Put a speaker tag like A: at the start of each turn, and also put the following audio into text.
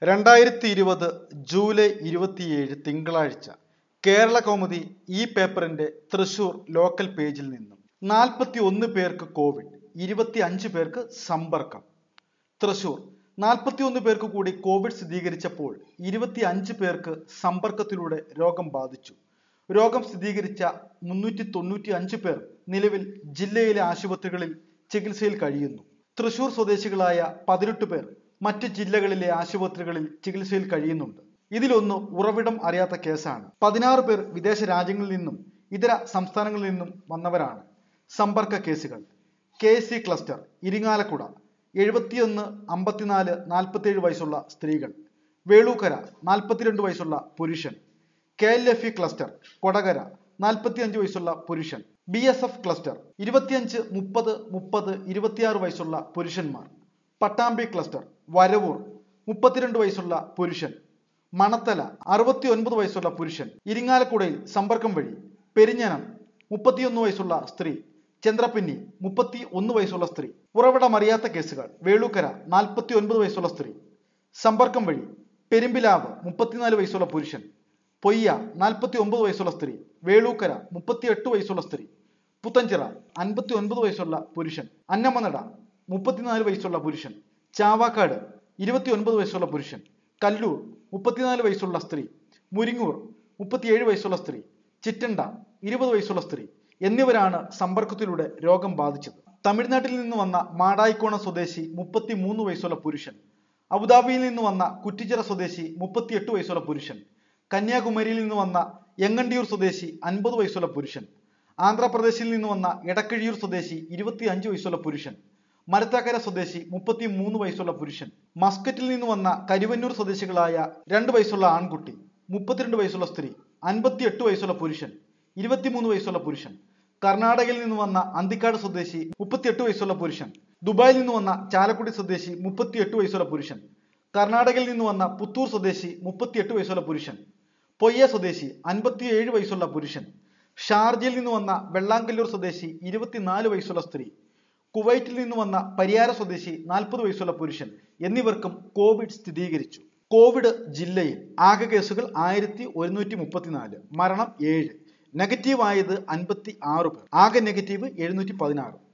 A: രണ്ടായിരത്തി ഇരുപത് ജൂലൈ ഇരുപത്തിയേഴ് തിങ്കളാഴ്ച കേരള കൗമുദി ഈ പേപ്പറിന്റെ തൃശൂർ ലോക്കൽ പേജിൽ നിന്നും നാൽപ്പത്തി ഒന്ന് പേർക്ക് കോവിഡ് ഇരുപത്തി അഞ്ച് പേർക്ക് സമ്പർക്കം തൃശൂർ നാൽപ്പത്തി ഒന്ന് പേർക്ക് കൂടി കോവിഡ് സ്ഥിരീകരിച്ചപ്പോൾ ഇരുപത്തി അഞ്ച് പേർക്ക് സമ്പർക്കത്തിലൂടെ രോഗം ബാധിച്ചു രോഗം സ്ഥിരീകരിച്ച മുന്നൂറ്റി തൊണ്ണൂറ്റി അഞ്ച് പേർ നിലവിൽ ജില്ലയിലെ ആശുപത്രികളിൽ ചികിത്സയിൽ കഴിയുന്നു തൃശൂർ സ്വദേശികളായ പതിനെട്ട് പേർ മറ്റ് ജില്ലകളിലെ ആശുപത്രികളിൽ ചികിത്സയിൽ കഴിയുന്നുണ്ട് ഇതിലൊന്ന് ഉറവിടം അറിയാത്ത കേസാണ് പതിനാറ് പേർ വിദേശ രാജ്യങ്ങളിൽ നിന്നും ഇതര സംസ്ഥാനങ്ങളിൽ നിന്നും വന്നവരാണ് സമ്പർക്ക കേസുകൾ കെ സി ക്ലസ്റ്റർ ഇരിങ്ങാലക്കുട എഴുപത്തിയൊന്ന് അമ്പത്തിനാല് നാൽപ്പത്തിയേഴ് വയസ്സുള്ള സ്ത്രീകൾ വേളൂക്കര നാൽപ്പത്തിരണ്ട് വയസ്സുള്ള പുരുഷൻ K L F E cluster Kodakara നാൽപ്പത്തിയഞ്ച് വയസ്സുള്ള പുരുഷൻ ബി എസ് എഫ് ക്ലസ്റ്റർ ഇരുപത്തിയഞ്ച് മുപ്പത് മുപ്പത് ഇരുപത്തിയാറ് വയസ്സുള്ള പുരുഷന്മാർ പട്ടാമ്പി ക്ലസ്റ്റർ വരവൂർ മുപ്പത്തിരണ്ട് വയസ്സുള്ള പുരുഷൻ മണത്തല അറുപത്തി ഒൻപത് വയസ്സുള്ള പുരുഷൻ ഇരിങ്ങാലക്കുടയിൽ സമ്പർക്കം വഴി പെരിഞ്ഞനം മുപ്പത്തിയൊന്ന് വയസ്സുള്ള സ്ത്രീ ചന്ദ്രപ്പിന്നി മുപ്പത്തി ഒന്ന് വയസ്സുള്ള സ്ത്രീ ഉറവിടമറിയാത്ത കേസുകൾ വേളൂക്കര നാൽപ്പത്തി ഒൻപത് വയസ്സുള്ള സ്ത്രീ സമ്പർക്കം വഴി പെരുമ്പിലാവ് മുപ്പത്തിനാല് വയസ്സുള്ള പുരുഷൻ പൊയ്യ നാൽപ്പത്തി ഒമ്പത് വയസ്സുള്ള സ്ത്രീ വേളൂക്കര മുപ്പത്തിയെട്ട് വയസ്സുള്ള സ്ത്രീ പുത്തഞ്ചിറ അൻപത്തി ഒൻപത് വയസ്സുള്ള പുരുഷൻ അന്നമനട മുപ്പത്തിനാല് വയസ്സുള്ള പുരുഷൻ ചാവാക്കാട് ഇരുപത്തി ഒൻപത് വയസ്സുള്ള പുരുഷൻ കല്ലൂർ മുപ്പത്തിനാല് വയസ്സുള്ള സ്ത്രീ മുരിങ്ങൂർ മുപ്പത്തിയേഴ് വയസ്സുള്ള സ്ത്രീ ചിറ്റണ്ട ഇരുപത് വയസ്സുള്ള സ്ത്രീ എന്നിവരാണ് സമ്പർക്കത്തിലൂടെ രോഗം ബാധിച്ചത് തമിഴ്നാട്ടിൽ നിന്ന് വന്ന മാടായിക്കോണം സ്വദേശി മുപ്പത്തി മൂന്ന് വയസ്സുള്ള പുരുഷൻ അബുദാബിയിൽ നിന്ന് വന്ന കുറ്റിച്ചിറ സ്വദേശി മുപ്പത്തിയെട്ട് വയസ്സുള്ള പുരുഷൻ കന്യാകുമാരിയിൽ നിന്ന് വന്ന എങ്ങണ്ടിയൂർ സ്വദേശി അൻപത് വയസ്സുള്ള പുരുഷൻ ആന്ധ്രാപ്രദേശിൽ നിന്ന് വന്ന എടക്കഴിയൂർ സ്വദേശി ഇരുപത്തി അഞ്ച് വയസ്സുള്ള പുരുഷൻ മരത്താക്കര സ്വദേശി മുപ്പത്തി മൂന്ന് വയസ്സുള്ള പുരുഷൻ മസ്കറ്റിൽ നിന്ന് വന്ന കരുവന്നൂർ സ്വദേശികളായ രണ്ട് വയസ്സുള്ള ആൺകുട്ടി മുപ്പത്തിരണ്ട് വയസ്സുള്ള സ്ത്രീ അൻപത്തിയെട്ട് വയസ്സുള്ള പുരുഷൻ ഇരുപത്തിമൂന്ന് വയസ്സുള്ള പുരുഷൻ കർണാടകയിൽ നിന്ന് വന്ന അന്തിക്കാട് സ്വദേശി മുപ്പത്തിയെട്ട് വയസ്സുള്ള പുരുഷൻ ദുബായിൽ നിന്ന് വന്ന ചാലക്കുടി സ്വദേശി മുപ്പത്തിയെട്ട് വയസ്സുള്ള പുരുഷൻ കർണാടകയിൽ നിന്ന് വന്ന പുത്തൂർ സ്വദേശി മുപ്പത്തിയെട്ട് വയസ്സുള്ള പുരുഷൻ പൊയ്യ സ്വദേശി അൻപത്തിയേഴ് വയസ്സുള്ള പുരുഷൻ ഷാർജയിൽ നിന്ന് വന്ന വെള്ളാങ്കല്ലൂർ സ്വദേശി ഇരുപത്തിനാല് വയസ്സുള്ള സ്ത്രീ കുവൈറ്റിൽ നിന്ന് വന്ന പരിയാര സ്വദേശി നാൽപ്പത് വയസ്സുള്ള പുരുഷൻ എന്നിവർക്കും കോവിഡ് സ്ഥിരീകരിച്ചു കോവിഡ് ജില്ലയിൽ ആകെ കേസുകൾ ആയിരത്തി ഒരുന്നൂറ്റി മുപ്പത്തിനാല് മരണം ഏഴ് നെഗറ്റീവ് ആയത് അൻപത്തി ആറ് പേർ ആകെ നെഗറ്റീവ് എഴുന്നൂറ്റി പതിനാറ്